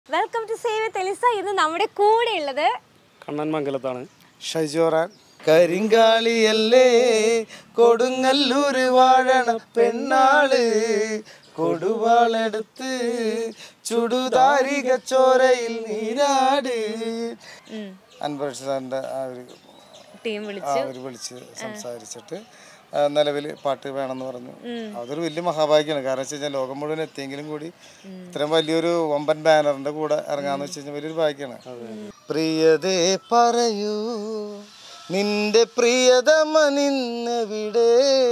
Welcome to save തെലിസ ഇന്ന് നമ്മുടെ കൂടെ ഉള്ളത് കണ്ണൻ മംഗലത്താണ് ഷൈജോറാൻ കരിങ്കാളിയല്ലേ കൊടുങ്ങല്ലൂര് വാഴണ പെണ്ണാള് കൊടുവാളെടുത്ത് ചുടുതാരിക ചോരയിൽ നീരാട് അൻവർ സാറിന്റെ ആ ഒരു ടീം ആ വിളിച്ചു ഒരു വിളിച്ച് സംസാരിച്ചിട്ട് നിലവിൽ പാട്ട് വേണമെന്ന് പറഞ്ഞു അതൊരു വലിയ മഹാഭാഗ്യമാണ് കാരണം വെച്ച് കഴിഞ്ഞാൽ ലോകം മുഴുവൻ എത്തിയെങ്കിലും കൂടി ഇത്രയും വലിയൊരു വമ്പൻ ബാനറിന്റെ കൂടെ ഇറങ്ങാന്ന് വെച്ച് കഴിഞ്ഞാൽ വലിയൊരു ഭാഗ്യമാണ് പ്രിയതേ പറയൂ നിന്റെ പ്രിയതമ നിന്നെവിടെ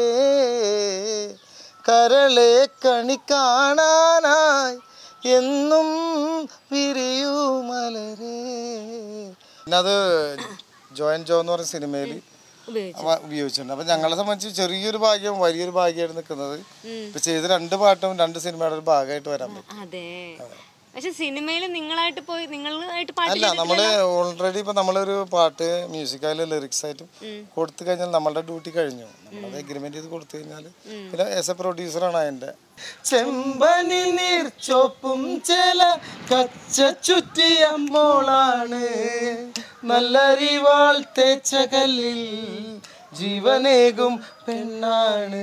കരളെ കണി കാണാനായി എന്നും വിരിയൂ മലരേ പിന്നെ അത് ജോയിൻ ജോ എന്ന് പറഞ്ഞ സിനിമയിൽ ഉപയോഗിച്ചു അവ ഉപയോഗിച്ചിട്ടുണ്ട് അപ്പൊ ഞങ്ങളെ സംബന്ധിച്ച് ചെറിയൊരു ഭാഗ്യം വലിയൊരു ഭാഗ്യമായിട്ട് നിൽക്കുന്നത് ഇപ്പൊ ചെയ്ത രണ്ട് പാട്ടും രണ്ട് സിനിമയുടെ ഒരു ഭാഗമായിട്ട് വരാൻ പറ്റും അതെ പക്ഷെ സിനിമയിൽ നിങ്ങളായിട്ട് പോയി നിങ്ങളായിട്ട് പാട്ട് അല്ല നമ്മള് ഓൾറെഡി ഇപ്പൊ നമ്മളൊരു പാട്ട് മ്യൂസിക്കായാലും ലിറിക്സ് ആയിട്ടും കൊടുത്തു കഴിഞ്ഞാൽ നമ്മളുടെ ഡ്യൂട്ടി കഴിഞ്ഞു നമ്മളത് എഗ്രിമെന്റ് ചെയ്ത് കൊടുത്തു കഴിഞ്ഞാൽ പിന്നെ ആസ് എ പ്രൊഡ്യൂസറാണ് അതിന്റെ ചെമ്പനി നീർച്ചോപ്പും ചില കച്ച ചുറ്റിയമ്പോളാണ് നല്ലരിവാൾ തേച്ച കല്ലിൽ ജീവനേകും പെണ്ണാണ്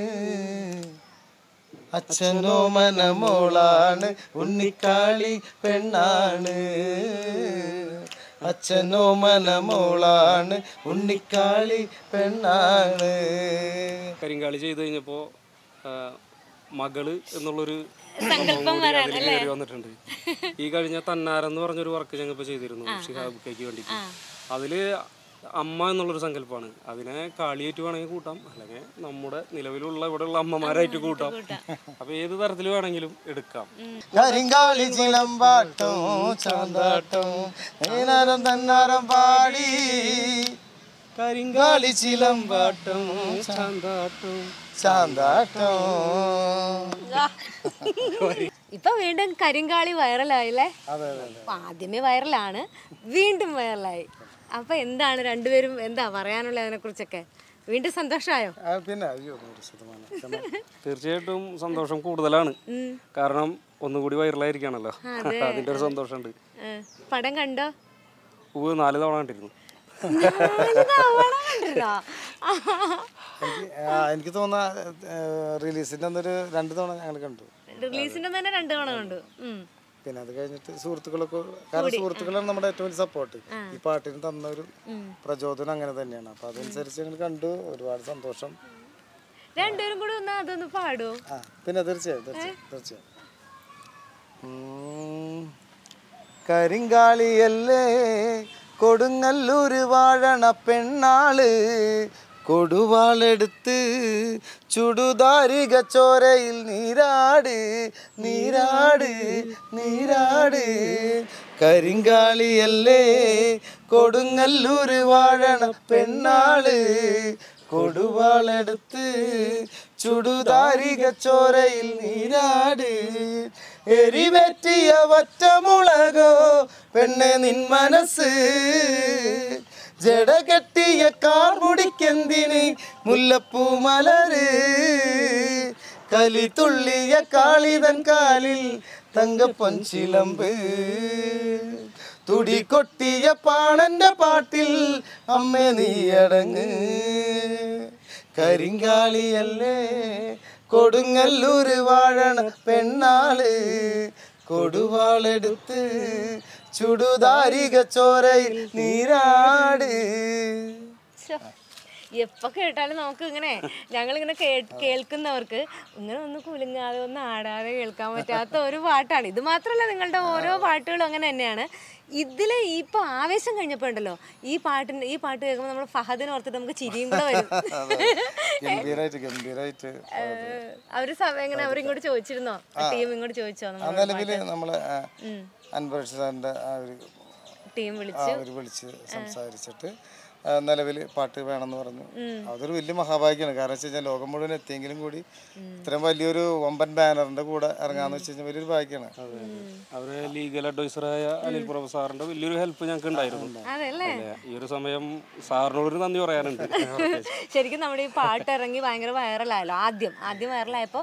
അച്ഛനോ മനമോളാണ് ഉണ്ണിക്കാളി പെണ്ണാണ് അച്ഛനോ മനമോളാണ് ഉണ്ണിക്കാളി പെണ്ണാണ് കരിങ്കാളി ചെയ്ത് കഴിഞ്ഞപ്പോൾ മകള് എന്നുള്ളൊരു സംഭവം കൂടി അതിൽ കയറി വന്നിട്ടുണ്ട് ഈ കഴിഞ്ഞ തന്നാരെന്ന് പറഞ്ഞൊരു വർക്ക് ഞങ്ങൾ ഇപ്പോൾ ചെയ്തിരുന്നു ഷിഹാബ് കൈക്ക് വേണ്ടിയിട്ട് അതില് അമ്മ എന്നുള്ളൊരു സങ്കല്പമാണ് അതിനെ കാളിയായിട്ട് വേണമെങ്കിൽ കൂട്ടാം അല്ലെങ്കിൽ നമ്മുടെ നിലവിലുള്ള ഇവിടെയുള്ള അമ്മമാരായിട്ട് കൂട്ടാം അപ്പൊ ഏത് തരത്തിൽ വേണമെങ്കിലും എടുക്കാം കരിങ്കാളി ചിലമ്പാട്ടം ചാന്താട്ടം നേനാരം തന്നാരം പാടി കരിങ്കാളി ചിലമ്പാട്ടം ചാന്താട്ടം ചാന്താട്ടം ഇപ്പൊ വീണ്ടും കരിങ്കാളി വൈറലായില്ലേ അതെ അതെ അപ്പൊ ആദ്യമേ വൈറലാണ് വീണ്ടും വൈറലായി അപ്പൊ എന്താണ് രണ്ടുപേരും എന്താ പറയാനുള്ള അതിനെ കുറിച്ചൊക്കെ വീണ്ടും സന്തോഷമായോ ആ, പിന്നെ അയ്യോ നൂറ് ശതമാനം കാരണം തീർച്ചയായിട്ടും സന്തോഷം കൂടുതലാണ് കാരണം ഒന്നുകൂടി വൈറലായിരിക്കാണല്ലോ അതിന്റെ ഒരു സന്തോഷമുണ്ട് ഏ, പടം കണ്ടോ ഉവ് നാല് തവണ കണ്ടിരുന്നു നാല് തവണ കണ്ടിരുന്നോ? എനിക്ക് ആ, എനിക്ക് തോന്നുന്ന റിലീസിന്റെ അന്നൊരു രണ്ട് തവണ ഞങ്ങൾ കണ്ടു റിലീസിന്റെ തന്നെ രണ്ടു തവണ കണ്ടു ഉം. പിന്നെ അത് കഴിഞ്ഞിട്ട് സുഹൃത്തുക്കളൊക്കെ കാരണം സുഹൃത്തുക്കളാണ് നമ്മുടെ ഏറ്റവും വലിയ സപ്പോർട്ട് ഈ പാട്ടിന് തന്ന ഒരു പ്രചോദനം അങ്ങനെ തന്നെയാണ് അപ്പൊ അതനുസരിച്ച് ഞങ്ങൾ കണ്ടു ഒരുപാട് സന്തോഷം രണ്ടുപേരും കൂടി ഒന്ന് അതൊന്ന് പാടുവോ ആ പിന്നെ തീർച്ചയായും തീർച്ചയായും തീർച്ചയായും ഉം. കരിങ്കാളിയല്ലേ കൊടുങ്ങല്ലൂര് വാഴണ പെണ്ണാള് കൊടുവാളെടുത്ത് ചുടുതാരിക ചോരയിൽ നീരാട് നീരാട് നീരാട് കരിങ്കാളിയല്ലേ കൊടുങ്ങല്ലൂര് വാഴണ പെണ്ണാള് കൊടുവാളെടുത്ത് ചുടുതാരിക ചോരയിൽ നീരാട് എരിവെറ്റിയ വറ്റമുളകോ പെണ്ണെ നിൻ മനസ്സ് ജട കെട്ടിയ കാർമുടിക്കെന്തിന് മുല്ലപ്പൂ മലര് കലി തുള്ളിയ കാളിതൻ കാലിൽ തങ്കപ്പൊൻചിലമ്പ് തുടി കൊട്ടിയ പാണന്റെ പാട്ടിൽ അമ്മ നീയടങ്ങ് കരിങ്കാളിയല്ലേ കൊടുങ്ങല്ലൂര് വാഴണ പെണ്ണാള് കൊടുവാളെടുത്ത് ചുടുതാരിക ചോരയിൽ നീരാട് ശ്ശോ. എപ്പോ കേട്ടാലും നമുക്ക് ഇങ്ങനെ ഞങ്ങളിങ്ങനെ കേ- കേൾക്കുന്നവർക്ക് ഇങ്ങനെ ഒന്ന് കുലുങ്ങാതെ ഒന്ന് ആടാതെ കേൾക്കാൻ പറ്റാത്ത ഒരു പാട്ടാണ് ഇത് മാത്രമല്ല നിങ്ങളുടെ ഓരോ പാട്ടുകളും അങ്ങനെ തന്നെയാണ് ഇതില് ഇപ്പൊ ആവേശം കഴിഞ്ഞപ്പോ ഉണ്ടല്ലോ ഈ പാട്ടിന് ഈ പാട്ട് കേൾക്കുമ്പോൾ നമ്മൾ ഫഹദിനെ ഓർത്തിട്ട് നമുക്ക് ചിരിയും കൂടെ വരും ഗംഭീരായിട്ട് ഗംഭീരായിട്ട് ഏഹ് അവര് സമയം എങ്ങനെ അവരിങ്ങോട്ട് ചോദിച്ചിരുന്നോ ടീം ഇങ്ങോട്ട് ചോദിച്ചോ ആ നമ്മൾ നിലവില് നമ്മളെ ആ, അൻവർ സാറിന്റെ ആ ഒരു ടീം ആ വിളിച്ച് ഒരു വിളിച്ച് സംസാരിച്ചിട്ട് നിലവിൽ പാട്ട് വേണമെന്ന് പറഞ്ഞു അതൊരു വലിയ മഹാഭാഗ്യമാണ് കാരണം വെച്ച് കഴിഞ്ഞാൽ ലോകം മുഴുവൻ എത്തിയെങ്കിലും കൂടി ഇത്രയും വലിയൊരു വമ്പൻ ബാനറിന്റെ കൂടെ ഇറങ്ങാന്ന് വെച്ച് കഴിഞ്ഞാൽ വലിയൊരു ഭാഗ്യമാണ് അവര് ലീഗൽ അഡ്വൈസറായ അനിൽ പ്രഭു സാറിന്റെ വലിയൊരു ഹെൽപ്പ് ഞങ്ങൾക്ക് ഉണ്ടായിരുന്നു അതല്ലേ അല്ലേ? ഈ ഒരു സമയം സാറിനോടൊരു നന്ദി പറയാനുണ്ട് ശരിക്കും നമ്മുടെ ഈ പാട്ട് ഇറങ്ങി ഭയങ്കര വൈറലായല്ലോ ആദ്യം ആദ്യം വൈറലായപ്പോൾ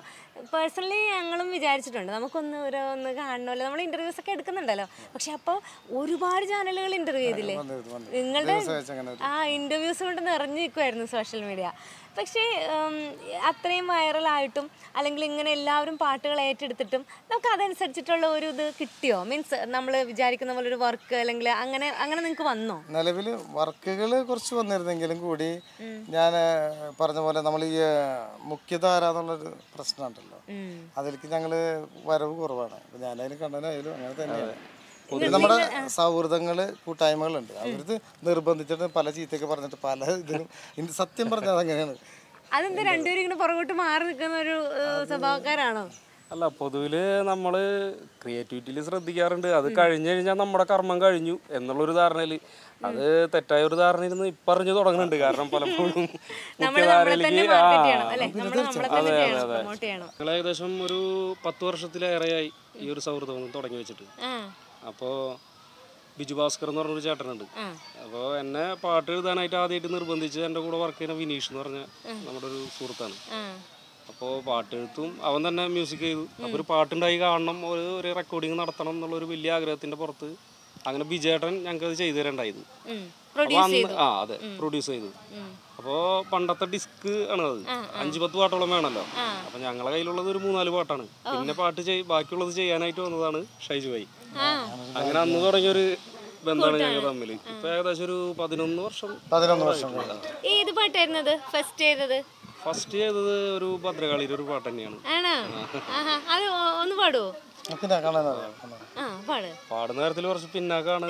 പേഴ്സണലി ഞങ്ങളും വിചാരിച്ചിട്ടുണ്ട് നമുക്കൊന്ന് ഒരു ഒന്ന് കാണണമല്ലോ നമ്മൾ ഇന്റർവ്യൂസ് ഒക്കെ എടുക്കുന്നുണ്ടല്ലോ പക്ഷെ അപ്പോൾ ഒരുപാട് ചാനലുകൾ ഇന്റർവ്യൂ ചെയ്തില്ലേ വന്നിരുന്നു, വന്നിരുന്നു. നിങ്ങളുടെ ദിവസം വെച്ച് അങ്ങനെ ആ ഇന്റർവ്യൂസ് കൊണ്ട് നിറഞ്ഞു നിൽക്കുമായിരുന്നു സോഷ്യൽ മീഡിയ പക്ഷേ ഉം, അത്രയും വൈറലായിട്ടും അല്ലെങ്കിൽ ഇങ്ങനെ എല്ലാവരും പാട്ടുകൾ ഏറ്റെടുത്തിട്ടും നമുക്ക് അതനുസരിച്ചിട്ടുള്ള ഒരു ഇത് കിട്ടിയോ മീൻസ് നമ്മൾ വിചാരിക്കുന്ന പോലെ ഒരു വർക്ക് അല്ലെങ്കിൽ അങ്ങനെ അങ്ങനെ നിങ്ങൾക്ക് വന്നോ നിലവിൽ വർക്കുകൾ കുറച്ച് വന്നിരുന്നെങ്കിലും കൂടി ഞാൻ പറഞ്ഞ പോലെ നമ്മൾ ഈ മുഖ്യധാര എന്നുള്ളൊരു പ്രശ്നമുണ്ടല്ലോ അതിലേക്ക് ഞങ്ങൾ വരവ് കുറവാണ് അപ്പം ഞാനതിന് കണ്ടനായാലും അങ്ങനെ തന്നെയാണ് ഇത് നമ്മുടെ സൗഹൃദങ്ങള് കൂട്ടായ്മകളുണ്ട് അവരിത് നിർബന്ധിച്ചിട്ട് പല ചീത്തയൊക്കെ പറഞ്ഞിട്ട് പല ഇതിനും ഇനി സത്യം പറഞ്ഞാൽ അതങ്ങനെയാണ് അതെന്താ രണ്ടുപേരും ഇങ്ങനെ പുറകോട്ട് മാറി നിൽക്കുന്ന ഒരു ഏഹ്, സ്വഭാവക്കാരാണോ അല്ല പൊതുവില് നമ്മള് ക്രിയേറ്റിവിറ്റിയിൽ ശ്രദ്ധിക്കാറുണ്ട് അത് കഴിഞ്ഞു കഴിഞ്ഞാൽ നമ്മുടെ കർമ്മം കഴിഞ്ഞു എന്നുള്ളൊരു ധാരണയില് അത് തെറ്റായ ഒരു ധാരണ ഇരുന്ന് ഇപ്പറിഞ്ഞു തുടങ്ങുന്നുണ്ട് കാരണം പലപ്പോഴും നമ്മൾ നമ്മളെ തന്നെ മാർക്കറ്റ് ചെയ്യണം ആ അല്ലേ നമ്മൾ നമ്മളെ തന്നെ ചെയ്യണം പ്രൊമോട്ട് ചെയ്യണം ഞങ്ങൾ ഏകദേശം ഒരു പത്ത് വർഷത്തിലേറെയായി ഈ ഒരു സൗഹൃദം ഒന്ന് തുടങ്ങി വെച്ചിട്ട് ആ അപ്പോൾ ബിജു ഭാസ്കർ എന്ന് പറഞ്ഞൊരു ചേട്ടനുണ്ട് ആ. അപ്പോൾ എന്നെ പാട്ട് എഴുതാനായിട്ട് ആദ്യമായിട്ട് നിർബന്ധിച്ച് എൻ്റെ കൂടെ വർക്ക് ചെയ്യുന്ന വിനീഷ് എന്ന് പറഞ്ഞ നമ്മുടെ ഒരു സുഹൃത്താണ് ആ അപ്പോൾ പാട്ടെഴുത്തും അവൻ തന്നെ മ്യൂസിക് ചെയ്തു അപ്പോൾ ഒരു പാട്ടുണ്ടായി കാണണം ഒരു ഒരു റെക്കോർഡിങ് നടത്തണം എന്നുള്ള ഒരു വലിയ ആഗ്രഹത്തിന്റെ പുറത്ത് അങ്ങനെ ബിജേട്ടൻ ഞങ്ങൾക്ക് അത് ചെയ്തു തരണ്ടായത് ഉം. അപ്പോൾ അന്ന് ആ അതെ പ്രൊഡ്യൂസ് ചെയ്തു അപ്പോൾ പണ്ടത്തെ ഡിസ്ക് ആണ് അത് അഞ്ചു പത്ത് പാട്ടോളം വേണമല്ലോ അപ്പൊ ഞങ്ങളെ കയ്യിലുള്ളത് ഒരു മൂന്നാല് പാട്ടാണ് പിന്നെ പാട്ട് ചെയ് ബാക്കിയുള്ളത് ചെയ്യാനായിട്ട് വന്നതാണ് ഷൈജു ഭായി അങ്ങനെ അന്ന് തുടങ്ങിയൊരു ബന്ധമാണ് ഞങ്ങൾ തമ്മിൽ ഇപ്പൊ ഏകദേശം ഒരു പതിനൊന്ന് വർഷം പതിനൊന്ന് വർഷം കഴിഞ്ഞു. ഏത് പാട്ടായിരുന്നത് ഫസ്റ്റ് ചെയ്തത് ഫസ്റ്റ് ചെയ്തത് ഒരു ഭദ്രകാളിയുടെ ഒരു പാട്ട് തന്നെയാണ് ആണോ ആഹാ അത് ഒ- ഒന്ന് പാടുവോ പിന്നെ കാണാനറിയാം കാണാൻ. ആ പാട് പാടുന്ന കാര്യത്തിൽ കുറച്ച് പിന്നാക്കാണ്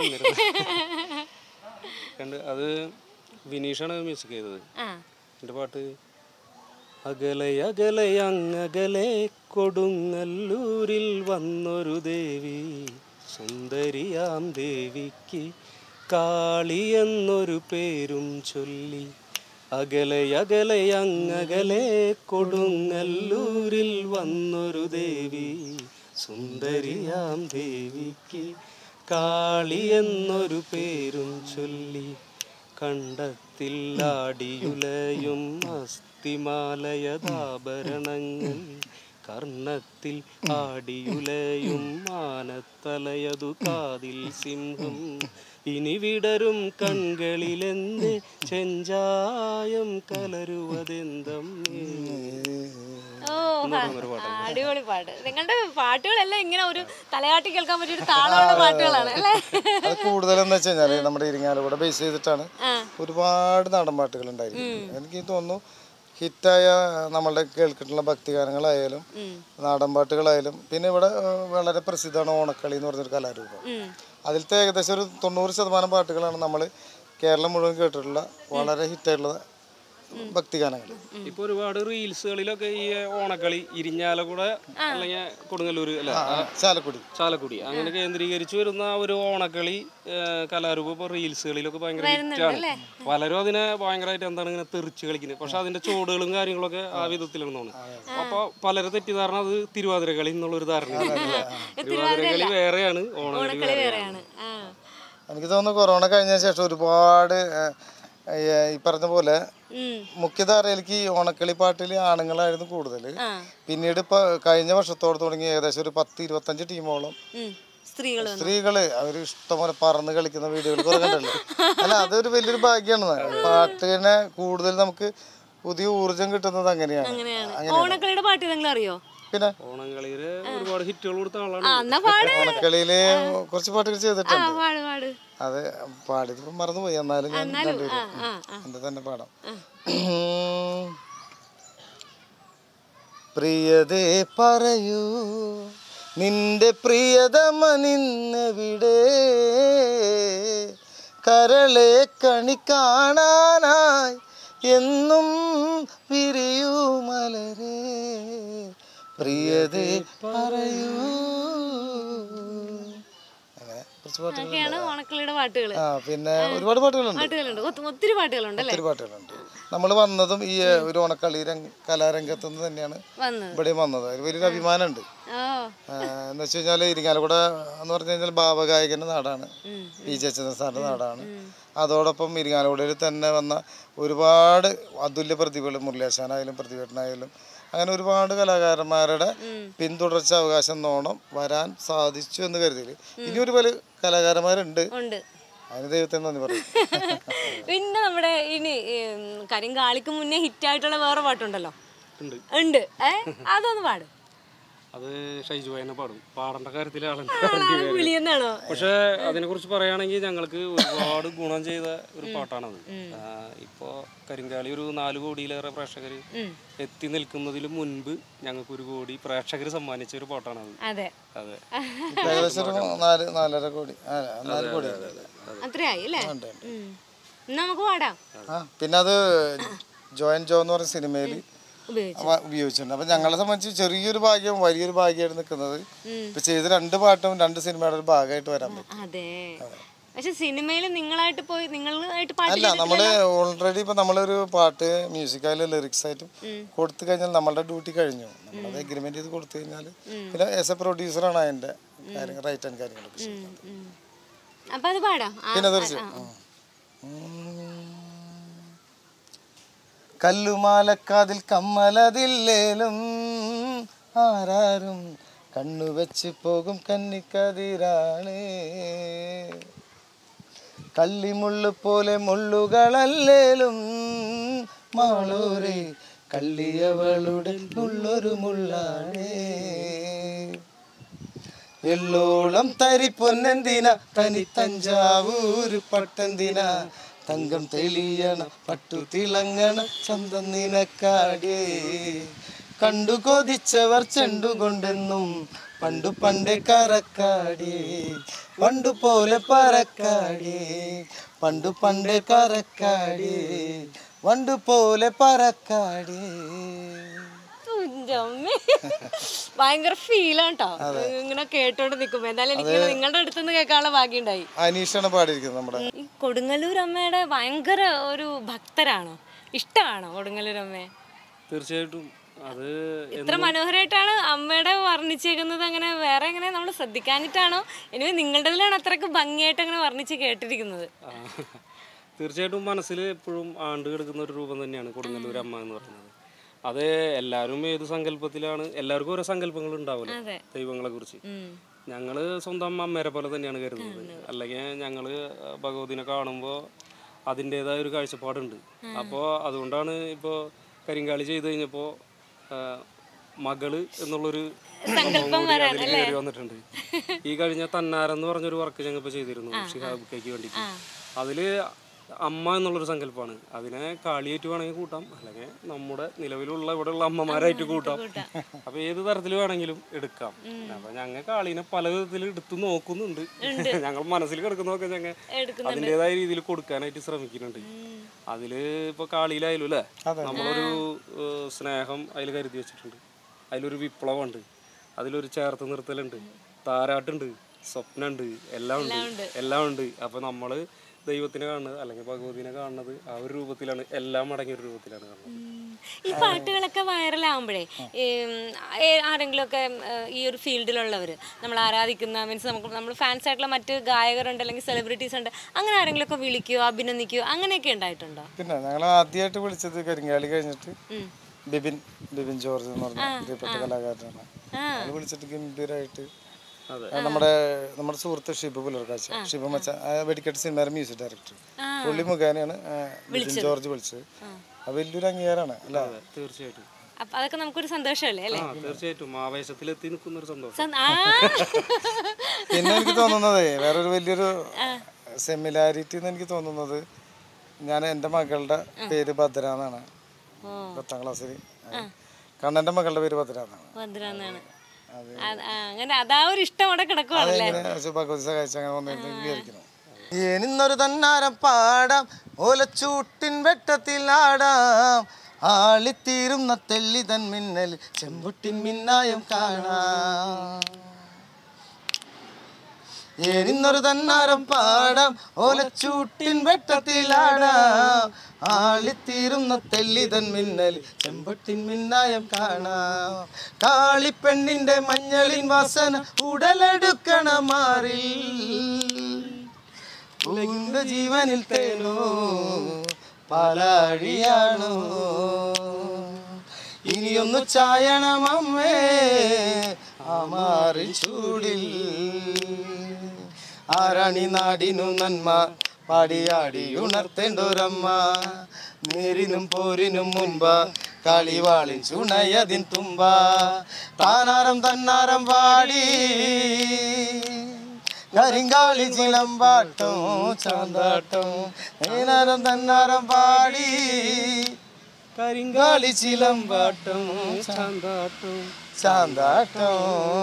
കണ്ട് അത് വിനീഷാണ് മ്യൂസിക് ചെയ്തത് ആ എൻ്റെ പാട്ട് അകലെ അകലെ അങ്ങകലെ കൊടുങ്ങല്ലൂരിൽ വന്നൊരു ദേവി സുന്ദരിയാം ദേവിക്ക് കാളി എന്നൊരു പേരും ചൊല്ലി അകലെ അകലെ അങ്ങകലെ കൊടുങ്ങല്ലൂരിൽ വന്നൊരു ദേവി സുന്ദരിയാം ദേവിക്ക് കാളി എന്നൊരു പേരും ചൊല്ലി കണ്ടത്തിൽ ആടിയുലയും അസ്ഥിമാലയതാഭരണങ്ങൾ കർണത്തിൽ ആടിയുലയും മാനത്തലയതു കാതിൽ സിംഹം ഇനി വിടരും കൺകളിലെന്ത് ചെഞ്ചായം കലരുവതെന്തമ്മേ ഓ ആ, അടിപൊളി പാട്ട് നിങ്ങളുടെ പാട്ടുകളെല്ലാം ഇങ്ങനെ ഒരു തലയാട്ടി കേൾക്കാൻ പറ്റിയ ഒരു താളമുള്ള പാട്ടുകളാണ് അല്ലേ അത് കൂടുതലെന്ന് വെച്ച് കഴിഞ്ഞാല് നമ്മുടെ ഇരിങ്ങാലക്കുട ബേസ് ചെയ്തിട്ടാണ് ഒരുപാട് നാടൻ പാട്ടുകൾ ഉണ്ടായിരിക്കും എനിക്ക് തോന്നുന്നു ഹിറ്റായ നമ്മളുടെ കേൾക്കിട്ടുള്ള ഭക്തിഗാനങ്ങളായാലും നാടൻ പാട്ടുകളായാലും പിന്നെ ഇവിടെ ഏഹ്, വളരെ പ്രസിദ്ധമാണ് ഓണക്കളി എന്ന് പറഞ്ഞൊരു കലാരൂപം അതിലത്തെ ഏകദേശം ഒരു തൊണ്ണൂറ് ശതമാനം പാട്ടുകളാണ് നമ്മൾ കേരളം മുഴുവൻ കേട്ടിട്ടുള്ള വളരെ ഹിറ്റായിട്ടുള്ള ഭക്തിഗാനങ്ങൾ ഇപ്പൊ ഒരുപാട് റീൽസുകളിലൊക്കെ ഈ ഓണക്കളി ഇരിഞ്ഞാലക്കുട അല്ലെങ്കിൽ കൊടുങ്ങല്ലൂര് അല്ല ചാലക്കുടി ചാലക്കുടി അങ്ങനെ കേന്ദ്രീകരിച്ച് വരുന്ന ആ ഒരു ഓണക്കളി ആ, കലാരൂപം ഇപ്പൊ റീൽസുകളിലൊക്കെ ഭയങ്കര ഹിറ്റാണ് പലരും അതിനെ ഭയങ്കരമായിട്ട് എന്താണ് ഇങ്ങനെ തെറിച്ച് കളിക്കുന്നത് പക്ഷെ അതിന്റെ ചോടുകളും കാര്യങ്ങളൊക്കെ ആ വിധത്തിലാണ് തോന്നുന്നത് അപ്പൊ പലരും തെറ്റിദ്ധാരണ അത് തിരുവാതിര കളി എന്നുള്ളൊരു ധാരണ തിരുവാതിര കളി വേറെയാണ് ഓണക്കളി ഓണക്കളി വേറെയാണ് വേറെയാണ് ആ എനിക്ക് തോന്നുന്നു കൊറോണ കഴിഞ്ഞ ശേഷം ഒരുപാട് ഏഹ്, ഏഹ്, ഈ പറഞ്ഞ പോലെ ഉം. മുഖ്യധാരയിലേക്ക് ഈ ഓണക്കളി പാട്ടിൽ ആണുങ്ങളായിരുന്നു കൂടുതൽ ആ പിന്നീട് ഇപ്പൊ കഴിഞ്ഞ വർഷത്തോട് തുടങ്ങി ഏകദേശം ഒരു പത്ത് ഇരുപത്തഞ്ച് ടീമോളം ഉം. സ്ത്രീകൾ സ്ത്രീകള് അവർ ഇഷ്ടംപോലെ പറന്ന് കളിക്കുന്ന വീഡിയോകൾ കുറെ കണ്ടല്ലോ അല്ല അതൊരു വലിയൊരു ഭാഗ്യമാണ് പാട്ടിനെ കൂടുതൽ നമുക്ക് പുതിയ ഊർജം കിട്ടുന്നത് അങ്ങനെയാണ് അങ്ങനെയാണ് ഓണക്കളിയുടെ പാട്ട് നിങ്ങൾ അറിയോ പിന്നെ ഓണക്കളിയില് ഒരുപാട് ഹിറ്റുകൾ കൊടുത്ത ആ ആളാണ് എന്നാ പാട് ഓണക്കളിയില് കുറച്ച് പാട്ടുകൾ ആ ചെയ്തിട്ടുണ്ട് പാട് പാട് അത് പാടിയതിപ്പോ മറന്നുപോയി എന്നാലും ഞാൻ രണ്ടുപേരും ആ ആ എന്റെ തന്നെ പാടാം പ്രിയതേ പറയൂ നിന്റെ പ്രിയതമ നിന്നെവിടെ കരളെ കണി കാണാനായി എന്നും വിരിയൂ മലരേ പ്രിയതേ പറയൂ അങ്ങനെ കുറച്ച് പാട്ടുകൾ ഒക്കെയാണ് ഓണക്കളിയുടെ പാട്ടുകൾ ആ പിന്നെ ഒരുപാട് പാട്ടുകളുണ്ട് പാട്ടുകളുണ്ട് ഒത്തി- ഒത്തിരി പാട്ടുകളുണ്ട് അല്ലേ ഒത്തിരി പാട്ടുകളുണ്ട് നമ്മൾ വന്നതും ഈ ഒരു ഓണക്കളി രംഗ കലാരംഗത്തു നിന്ന് തന്നെയാണ് വന്നത് ഇവിടെയും വന്നത് അതിൽ വലിയൊരു അഭിമാനമുണ്ട് ഓ ആ, എന്ന് വെച്ച് കഴിഞ്ഞാൽ ഇരിങ്ങാലക്കുട എന്ന് പറഞ്ഞു കഴിഞ്ഞാൽ ഭാവഗായകന്റെ നാടാണ് പി ജയചന്ദ്രൻ സാറിന്റെ നാടാണ് അതോടൊപ്പം ഇരിങ്ങാലക്കുടയിൽ തന്നെ വന്ന ഒരുപാട് അതുല്യ പ്രതിഭകൾ മുരളീശാനായാലും പ്രതിഭട്ടനായാലും അങ്ങനെ ഒരുപാട് കലാകാരന്മാരുടെ പിന്തുടർച്ച അവകാശം നോണം വരാൻ സാധിച്ചു എന്ന് കരുതിയില്ല ഇനി ഒരു പല കലാകാരന്മാരുണ്ട് ഉണ്ട് അതിന് ദൈവത്തെ നന്ദി പറയും പിന്നെ നമ്മുടെ ഇനി ഉം, കരിങ്കാളിക്ക് മുന്നേ ഹിറ്റായിട്ടുള്ള വേറെ പാട്ടുണ്ടല്ലോ ഉണ്ട് ഉണ്ട് ഏ അതൊന്ന് പാട് അത് ഷൈജു തന്നെ പാടും പാടേണ്ട കാര്യത്തിൽ ആളുണ്ട് പുലിയെന്നാണോ പക്ഷെ അതിനെ കുറിച്ച് പറയുകയാണെങ്കിൽ ഞങ്ങൾക്ക് ഒരുപാട് ഗുണം ചെയ്ത ഒരു പാട്ടാണത് ആ, ഇപ്പോ കരിങ്കാളി ഒരു നാല് കോടിയിലേറെ പ്രേക്ഷകർ എത്തി നിൽക്കുന്നതിന് മുൻപ് ഞങ്ങൾക്ക് ഒരു കോടി പ്രേക്ഷകർ സമ്മാനിച്ച ഒരു പാട്ടാണത് അതെ അതെ ഏകദേശം ഒരു നാല് നാലര കോടി ആ, നാല് കോടി അത്രയായി അല്ലേ ഉം. എന്നാ നമുക്ക് പാടാം ആ പിന്നെ അത് ജോയിൻ ജോ എന്ന് പറഞ്ഞ സിനിമയിൽ ഉപയോഗിച്ചു ഉപയോഗിച്ചിട്ടുണ്ട് അപ്പം ഞങ്ങളെ സംബന്ധിച്ച് ചെറിയൊരു ഭാഗ്യം വലിയൊരു ഭാഗ്യമായിട്ട് നിൽക്കുന്നത് ഇപ്പൊ ചെയ്ത രണ്ട് പാട്ടും രണ്ട് സിനിമയുടെ ഒരു ഭാഗമായിട്ട് വരാൻ പറ്റും അതെ പക്ഷെ സിനിമയിൽ നിങ്ങളായിട്ട് പോയി നിങ്ങളായിട്ട് പാട്ട് അല്ല നമ്മള് ഓൾറെഡി ഇപ്പൊ നമ്മളൊരു പാട്ട് മ്യൂസിക്കായാലും ലിറിക്സ് ആയിട്ടും കൊടുത്തു കഴിഞ്ഞാൽ നമ്മളുടെ ഡ്യൂട്ടി കഴിഞ്ഞു നമ്മളത് എഗ്രിമെന്റ് ചെയ്ത് കൊടുത്തു കഴിഞ്ഞാൽ പിന്നെ ആസ് എ പ്രൊഡ്യൂസറാണ് അതിന്റെ കാര്യങ്ങൾ റൈറ്റ് ആൻഡ് കാര്യങ്ങളൊക്കെ ചെയ്യുന്നത്. ഉം, ഉം. അപ്പൊ അത് പാടാം ആ, പിന്നെ തീർച്ചയായും കല്ലുമാലക്കാതിൽ കമ്മലതില്ലേലും ആരാരും കണ്ണു വെച്ച് പോകും കന്നിക്കതിരാണ് കള്ളിമുള്ളു പോലെ മുള്ളുകളല്ലേലും മാളൂരെ കള്ളിയവളുടെ മുള്ളൊരു മുള്ളാണ് എല്ലോളം തരി പൊന്നെന്തിന തനി തഞ്ചാവൂര് പട്ടെന്തിന തങ്കം തെളിയണ പട്ടു തിളങ്ങണ ചന്തം നിനക്കാടേ കണ്ടു കൊതിച്ചവർ ചെണ്ടുകൊണ്ടെന്നും പണ്ടു പണ്ടേ കറക്കാടേ പണ്ടു പോലെ പറക്കാടേ പണ്ടു പണ്ടേ കറക്കാടേ വണ്ടു പോലെ പറക്കാടേ ഉന്റെ അമ്മേ. ഭയങ്കര ഫീലാണ് കേട്ടോ ഇങ്ങനെ കേട്ടോണ്ട് നിക്കുമ്പോ എന്തായാലും എനിക്ക് നിങ്ങളുടെ അടുത്തുനിന്ന് കേൾക്കാനുള്ള ഭാഗ്യം ഉണ്ടായി അനീഷാണ് പാടിയിരിക്കുന്നത് നമ്മുടെ ഈ കൊടുങ്ങല്ലൂർ അമ്മയുടെ ഭയങ്കര ഒരു ഭക്തരാണോ ഇഷ്ടമാണോ കൊടുങ്ങല്ലൂർ അമ്മയെ തീർച്ചയായിട്ടും അത് ഇത്ര മനോഹരമായിട്ടാണ് അമ്മയുടെ വർണ്ണിച്ചേക്കുന്നത് അങ്ങനെ വേറെ എങ്ങനെ നമ്മൾ ശ്രദ്ധിക്കാഞ്ഞിട്ടാണോ ഇനി നിങ്ങളുടെതിലാണ് അത്രയ്ക്ക് ഭംഗിയായിട്ട് അങ്ങനെ വർണ്ണിച്ച് കേട്ടിരിക്കുന്നത് ആ, തീർച്ചയായിട്ടും മനസ്സിൽ എപ്പോഴും ആണ്ട് കിടക്കുന്ന ഒരു രൂപം തന്നെയാണ് കൊടുങ്ങല്ലൂർ അമ്മ എന്ന് പറയുന്നത് അത് എല്ലാവരും ഏത് സങ്കല്പത്തിലാണ് എല്ലാവർക്കും ഓരോ സങ്കല്പങ്ങൾ ഉണ്ടാവുമല്ലോ അതെ ദൈവങ്ങളെ കുറിച്ച് ഉം. ഞങ്ങള് സ്വന്തം അമ്മേരെ പോലെ തന്നെയാണ് കരുതുന്നത് അല്ലെങ്കിൽ ഞങ്ങള് ഭഗവതിനെ കാണുമ്പോൾ അതിൻ്റെതായ ഒരു കാഴ്ചപ്പാടുണ്ട് അപ്പോൾ അതുകൊണ്ടാണ് ഇപ്പോൾ കരിങ്കാളി ചെയ്ത് കഴിഞ്ഞപ്പോൾ മകള് എന്നുള്ളൊരു സംഭവം കൂടി അതിൽ കയറി വന്നിട്ടുണ്ട് ഈ കഴിഞ്ഞ തന്നാരം എന്ന് പറഞ്ഞൊരു വർക്ക് ഞങ്ങൾ ഇപ്പോൾ ചെയ്തിരുന്നു ഷിഹാബ് കൈക്ക് വേണ്ടിയിട്ട് അതില് അമ്മ എന്നുള്ളൊരു സങ്കല്പമാണ് അതിനെ കാളിയായിട്ട് വേണമെങ്കിൽ കൂട്ടാം അല്ലെങ്കിൽ നമ്മുടെ നിലവിലുള്ള ഇവിടെയുള്ള അമ്മമാരായിട്ട് കൂട്ടാം അപ്പൊ ഏത് തരത്തിൽ വേണമെങ്കിലും എടുക്കാം അപ്പൊ ഞങ്ങൾ കാളീനെ പല വിധത്തിൽ എടുത്തു നോക്കുന്നുണ്ട് ഞങ്ങൾ മനസ്സിൽ കിടക്കുന്നതൊക്കെ ഞങ്ങൾ അതിൻ്റെതായ രീതിയിൽ കൊടുക്കാനായിട്ട് ശ്രമിക്കുന്നുണ്ട് അതില് ഇപ്പൊ കാളിയിലായാലും അല്ലേ നമ്മളൊരു ഏഹ്, സ്നേഹം അതിൽ കരുതി വെച്ചിട്ടുണ്ട് അതിലൊരു വിപ്ലവമുണ്ട് അതിലൊരു ചേർത്ത് നിർത്തലുണ്ട് താരാട്ടുണ്ട് സ്വപ്നമുണ്ട് എല്ലാം ഉണ്ട് എല്ലാം ഉണ്ട് അപ്പൊ നമ്മള് ദൈവത്തിനെ കാണുന്നത് അല്ലെങ്കിൽ ഭഗവതിനെ കാണുന്നത് ആ ഒരു രൂപത്തിലാണ് എല്ലാം അടങ്ങിയ ഒരു രൂപത്തിലാണ് കാണുന്നത് ഈ പാട്ടുകളൊക്കെ വൈറലാകുമ്പോഴേ ആരെങ്കിലും ഒക്കെ ഈ ഒരു ഫീൽഡിലുള്ളവർ നമ്മൾ ആരാധിക്കുന്ന മീൻസ് നമുക്ക് നമ്മൾ ഫാൻസ് ആയിട്ടുള്ള മറ്റ് ഗായകരുണ്ട് അല്ലെങ്കിൽ സെലിബ്രിറ്റീസ് ഉണ്ട് അങ്ങനെ ആരെങ്കിലും ഒക്കെ വിളിക്കുകയോ അഭിനന്ദിക്കുകയോ അങ്ങനെയൊക്കെ ഉണ്ടായിട്ടുണ്ടോ പിന്നെ ഞങ്ങൾ ആദ്യമായിട്ട് വിളിച്ചത് കരിങ്കാളി കഴിഞ്ഞിട്ട് ബിബിൻ ബിബിൻ ജോർജ് എന്ന് പറഞ്ഞ പ്രിയപ്പെട്ട കലാകാരനാണ് അയാൾ വിളിച്ചിട്ട് ഗംഭീരമായിട്ട് അതെ. ആ, നമ്മുടെ നമ്മുടെ സുഹൃത്ത് ഷിബു പുലർക്കാഴ്ച ഷിബു മച്ച ആ, വെടിക്കെട്ട് സിനിമയുടെ മ്യൂസിക് ഡയറക്ടർ പുള്ളി മുഖേനയാണ് ആ, ബിബിൻ ജോർജ് വിളിച്ചത് അത് വലിയൊരു അംഗീകാരമാണ് അല്ല അതെ തീർച്ചയായിട്ടും അപ്പം അതൊക്കെ നമുക്കൊരു സന്തോഷമല്ലേ അല്ലേ ആ തീർച്ചയായിട്ടും ആവേശത്തിലെത്തി നിൽക്കുന്ന ഒരു സന്തോഷം സ- ആ പിന്നെ എനിക്ക് തോന്നുന്നത് വേറൊരു വലിയൊരു സെമിലാരിറ്റി എന്ന് എനിക്ക് തോന്നുന്നത് ഞാൻ എൻ്റെ മകളുടെ പേര് ഭദ്ര എന്നാണ് പത്താം ക്ലാസ്സിൽ കണ്ണൻ്റെ മകളുടെ പേര് ഭദ്ര എന്നാണ് ഭദ്രാന്നാണ് അത് ആ, അങ്ങനെ അതാ ഒരു ഇഷ്ടം അവിടെ കിടക്കുവാണല്ലേ ഇങ്ങനെ ഭഗവതി സഹായിച്ച് അങ്ങനെ വന്നിരുന്നു വിചാരിക്കുന്നു എനിന്നൊരു തന്നാരം പാടാം ഓലച്ചൂട്ടിൻ വെട്ടത്തിൽ ആടാം ആളിത്തീരുന്ന തെള്ളി തൻ മിന്നൽ ചെമ്പുട്ടിൻ മിന്നായം കാണാം എനിന്നൊരു തന്നാരം പാടാം ഓലച്ചൂട്ടിൻ വെട്ടത്തിലാടാം ആളിത്തീരുന്ന തെല്ലിതൻ മിന്നൽ ചെമ്പട്ടിൻ മിന്നായം കാണാം കാളിപ്പെണ്ണിന്റെ മഞ്ഞളിൻ വാസന ഉടലെടുക്കണ മാറിൽ പൂവിന്റെ ജീവനിൽ തേനോ പാലാഴിയാണോ ഇനി നീയൊന്നു ചായണമമ്മേ ആമാറി ചൂടിൽ ആരാണി നാടിനു നന്മ പാടിയാടി ഉണർത്തേണ്ടൊരമ്മ നേരിനും പോരിനും മുൻപ കളിവാളിൻ ചുണയതിൻ തുമ്പ താനാരം തന്നാരം പാടി കരിങ്കാളി ചിലമ്പാട്ടം ചാന്താട്ടം നേനാരം തന്നാരം പാടി കരിങ്കാളി ചിലമ്പാട്ടം ചാന്താട്ടം ചാന്താട്ടം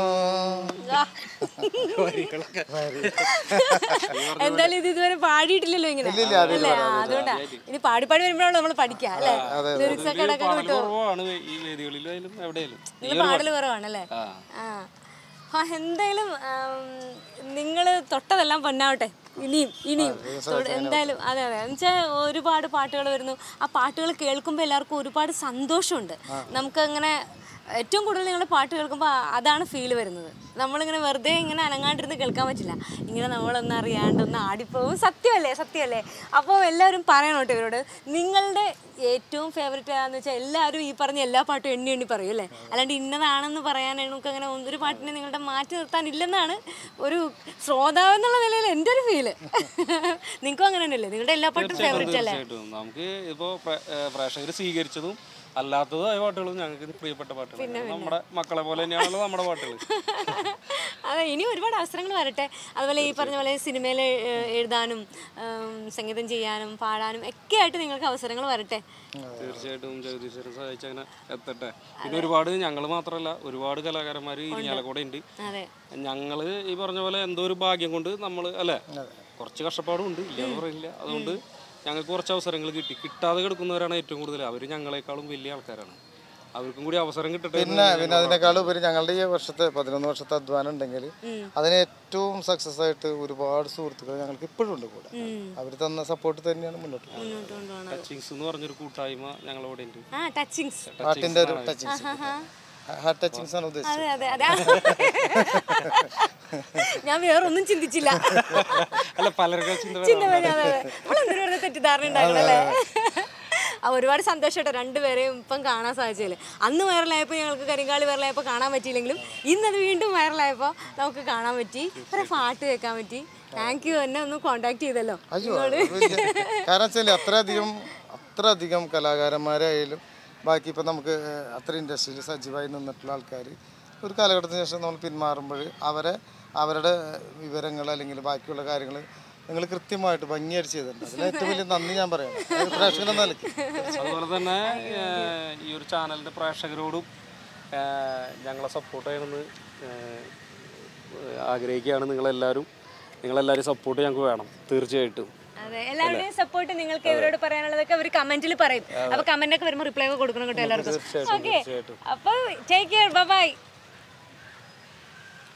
എന്തായാലും ഇത് ഇതുവരെ പാടിയിട്ടില്ലല്ലോ ഇങ്ങനെ അല്ലേ ആ, അതുകൊണ്ടാ ഇനി പാടി പാടി വരുമ്പോഴാണ് നമ്മൾ പഠിക്കുക അല്ലേ ലിറിക്സ് ഒക്കെ ഇടയ്ക്ക് പാടൽ കിട്ടുമോ കുറവാണ് ഈ വേദികളിലായാലും എവിടെയായാലും നിങ്ങൾ പാടല് കുറവാണല്ലേ ആ ആ ആ എന്തായാലും നിങ്ങൾ തൊട്ടതെല്ലാം പൊന്നാവട്ടെ ഇനിയും ഇനിയും തൊട- എന്തായാലും അതെ അതെ എന്നുവെച്ചാൽ ഒരുപാട് പാട്ടുകൾ വരുന്നു ആ പാട്ടുകൾ കേൾക്കുമ്പോൾ എല്ലാവർക്കും ഒരുപാട് സന്തോഷമുണ്ട് നമുക്കങ്ങനെ ഏറ്റവും കൂടുതൽ നിങ്ങളുടെ പാട്ട് കേൾക്കുമ്പോൾ അതാണ് ഫീൽ വരുന്നത് നമ്മളിങ്ങനെ വെറുതെ ഇങ്ങനെ അനങ്ങാണ്ടിരുന്ന് കേൾക്കാൻ പറ്റില്ല ഇങ്ങനെ നമ്മളൊന്നും അറിയാണ്ട് ഒന്ന് ആടിപ്പോവും സത്യമല്ലേ സത്യമല്ലേ അപ്പോൾ എല്ലാവരും പറയണം കേട്ടോ ഇവരോട് നിങ്ങളുടെ ഏറ്റവും ഫേവററ്റ് ആണെന്ന് വെച്ചാൽ എല്ലാവരും ഈ പറഞ്ഞ എല്ലാ പാട്ടും എണ്ണി എണ്ണി പറയും അല്ലേ അല്ലാണ്ട് ഇന്നതാണെന്ന് പറയാൻ നമുക്ക് അങ്ങനെ ഒരു പാട്ടിനെ നിങ്ങളുടെ മാറ്റി നിർത്താനില്ലെന്നാണ് ഒരു ശ്രോതാവ് എന്നുള്ള നിലയിൽ എൻ്റെ ഒരു ഫീല് നിങ്ങൾക്കും അങ്ങനെ തന്നെയല്ലേ നിങ്ങളുടെ എല്ലാ പാട്ടും ഫേവററ്റ് അല്ലേ തീർച്ചയായിട്ടും നമുക്ക് ഇപ്പോൾ പ്രേക്ഷകർ സ്വീകരിച്ചതും അല്ലാത്തതായ പാട്ടുകളും ഞങ്ങൾക്ക് പ്രിയപ്പെട്ട പാട്ടുകൾ നമ്മുടെ മക്കളെ പോലെ തന്നെയാണല്ലോ നമ്മുടെ പാട്ടുകൾ അതെ ഇനി ഒരുപാട് അവസരങ്ങൾ വരട്ടെ അതുപോലെ ഈ പറഞ്ഞ പോലെ സിനിമയിൽ എഴുതാനും ഉം, സംഗീതം ചെയ്യാനും പാടാനും ഒക്കെ ആയിട്ട് നിങ്ങൾക്ക് അവസരങ്ങൾ വരട്ടെ തീർച്ചയായിട്ടും ജഗദീശ്വരൻ സഹായിച്ച് അങ്ങനെ എത്തട്ടെ പിന്നെ ഒരുപാട് ഞങ്ങൾ മാത്രമല്ല ഒരുപാട് കലാകാരന്മാർ ഇരിഞ്ഞാലക്കൂടെ ഉണ്ട് അതെ ഞങ്ങള് ഈ പറഞ്ഞ പോലെ എന്തോ ഒരു ഭാഗ്യം കൊണ്ട് നമ്മൾ അല്ലേ കുറച്ച് കഷ്ടപ്പാടും ഉണ്ട് ഇല്ലാന്ന് പറയില്ല അതുകൊണ്ട് ഞങ്ങൾക്ക് കുറച്ച് അവസരങ്ങൾ കിട്ടി കിട്ടാതെ കിടക്കുന്നവരാണ് ഏറ്റവും കൂടുതൽ അവർ ഞങ്ങളെക്കാളും വലിയ ആൾക്കാരാണ് അവർക്കും കൂടി അവസരം കിട്ടട്ടെ എന്ന് പിന്നെ പിന്നെ അതിനേക്കാളും ഉപരി ഞങ്ങളുടെ ഈ വർഷത്തെ പതിനൊന്ന് വർഷത്തെ അധ്വാനം ഉണ്ടെങ്കിൽ അതിന് ഏറ്റവും സക്സസ് ആയിട്ട് ഒരുപാട് സുഹൃത്തുക്കൾ ഞങ്ങൾക്ക് ഇപ്പോഴും ഉണ്ട് കൂടെ അവർ തന്ന സപ്പോർട്ട് തന്നെയാണ് മുന്നോട്ട് പോകുന്നത് മുന്നോട്ട് കൊണ്ടുപോകണം ടച്ചിങ്സ് എന്ന് പറഞ്ഞൊരു കൂട്ടായ്മ ഞങ്ങളവിടെ ഉണ്ട് ആ ടച്ചിങ്സ് ഹാർട്ടിന്റെ ഒരു ടച്ചിങ്സ് ഹാർട്ട് ടച്ചിങ്സ് ആണ് ഉദ്ദേശിച്ചത് അതെ അതെ അതെ ഞാൻ വേറൊന്നും ചിന്തിച്ചില്ല അല്ല പലർക്കും ചിന്ത ചിന്ത വരും, അതെ അതെ നമ്മളെന്തൊരു വെറുതെ തെറ്റിദ്ധാരണ ഉണ്ടാക്കണല്ലേ ആ ഒരുപാട് സന്തോഷമായിട്ടോ രണ്ടുപേരെയും ഇപ്പം കാണാൻ സാധിച്ചതിൽ അന്ന് വൈറലായപ്പോൾ ഞങ്ങൾക്ക് കരിങ്കാളി വൈറലായപ്പോൾ കാണാൻ പറ്റിയില്ലെങ്കിലും ഇന്നത് വീണ്ടും വൈറലായപ്പോൾ നമുക്ക് കാണാൻ പറ്റി ഒരു പാട്ട് കേൾക്കാൻ പറ്റി താങ്ക് യു എന്നെ ഒന്ന് കോണ്ടാക്ട് ചെയ്തല്ലോ അയ്യോ അത് വലിയ- കാരണം വെച്ചാൽ അത്രയധികം അത്രയധികം കലാകാരന്മാരായാലും ബാക്കി ഇപ്പം നമുക്ക് അത്ര ഇൻഡസ്ട്രിയിൽ സജീവമായി നിന്നിട്ടുള്ള ആൾക്കാർ ഒരു കാലഘട്ടത്തിന് ശേഷം നമ്മൾ പിന്മാറുമ്പോൾ അവരെ അവരുടെ വിവരങ്ങൾ അല്ലെങ്കിൽ ബാക്കിയുള്ള കാര്യങ്ങൾ നിങ്ങൾ കൃത്യമായിട്ട് ഭംഗിയായിട്ട് ചെയ്തിട്ടുണ്ട് അതിന് ഏറ്റവും വലിയ നന്ദി ഞാൻ പറയാം അത് പ്രേക്ഷകൻ എന്ന നിലയ്ക്ക് അതുപോലെ തന്നെ ഏഹ്, ഈ ഒരു ചാനലിന്റെ പ്രേക്ഷകരോടും ഏഹ്, ഞങ്ങളെ സപ്പോർട്ട് ചെയ്യണമെന്ന് ഏഹ്, ആഗ്രഹിക്കുകയാണ് നിങ്ങളെല്ലാവരും നിങ്ങളെല്ലാവരും സപ്പോർട്ട് ഞങ്ങൾക്ക് വേണം തീർച്ചയായിട്ടും അതെ എല്ലാവരുടെയും സപ്പോർട്ട് നിങ്ങൾക്ക് ഇവരോട് പറയാനുള്ളതൊക്കെ അവർ കമന്റിൽ പറയും അപ്പൊ കമന്റ് ഒക്കെ വരുമ്പോൾ റിപ്ലൈ ഒക്കെ കൊടുക്കണം കേട്ടോ എല്ലാവർക്കും ഓക്കെ അപ്പൊ ടേക്ക് കെയർ ബൈ